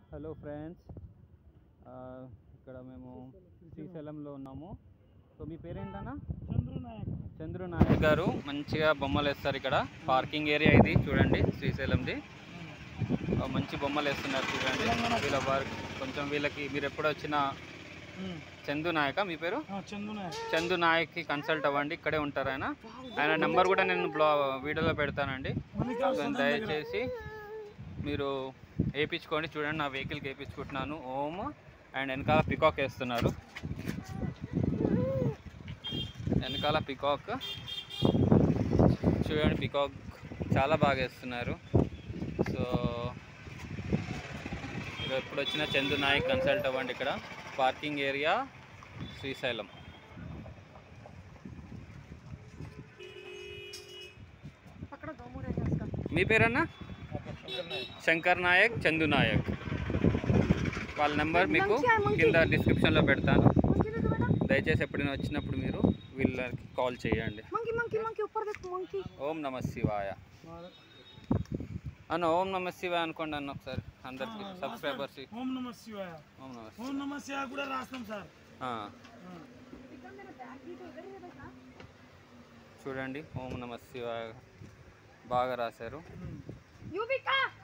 hello friends ఇక్కడ మేము శ్రీశైలంలో ఉన్నాము సో మీ పేరేంటన్నా చంద్రు నాయక్ చంద్రు నాయక్ గారు మంచిగా బొమ్మలు వేస్తారు ఇక్కడ పార్కింగ్ ఏరియా ఇది చూడండి శ్రీశైలంది ఆ, మంచి బొమ్మలు వేస్తున్నారు చూడండి వీళ్ళ వారికి కొంచెం వీళ్ళకి మీరు ఎప్పుడు వచ్చిన చందు నాయక మీ పేరు చందు నాయక్ చందు నాయక్కి కన్సల్ట్ అవ్వండి ఇక్కడే ఉంటారు ఆయన ఆయన నెంబర్ కూడా నేను బ్లా వీడియోలో పెడతానండి సో దయచేసి మీరు వేయించుకోండి చూడండి నా వెహికల్కి వేయించుకుంటున్నాను ఓమ్ అండ్ వెనకాల పికాక్ వేస్తున్నారు వెనకాల పికాక్ చూడండి పికాక్ చాలా బాగా వేస్తున్నారు సో మీరు ఎప్పుడు వచ్చినా చందు నాయక్ కన్సల్ట్ అవ్వండి ఇక్కడ పార్కింగ్ ఏరియా శ్రీశైలం అక్కడ దోమూరే చేస్తా మీ పేరన్నా శంకర్ నాయక్ చందు నాయక్ వాళ్ళ నెంబర్ మీకు కింద డిస్క్రిప్షన్లో పెడతాను मंकी देखो बेटा దయచేసి ఎప్పుడైనా వచ్చినప్పుడు మీరు వీళ్ళకి కాల్ చేయండి मंकी मंकी मंकी ऊपर देखो मंकी ఓం నమ శివాయ అన్న ఓం నమ శివాయ అనుకోండి అన్న ఒకసారి అందరికి సబ్స్క్రైబర్స్ ఓం నమ శివాయ ఓం నమ ఓం నమ శివాయ కూడా రాస్తాం సార్ చూడండి ఓం నమ శివాయ బాగా రాశారు यूविका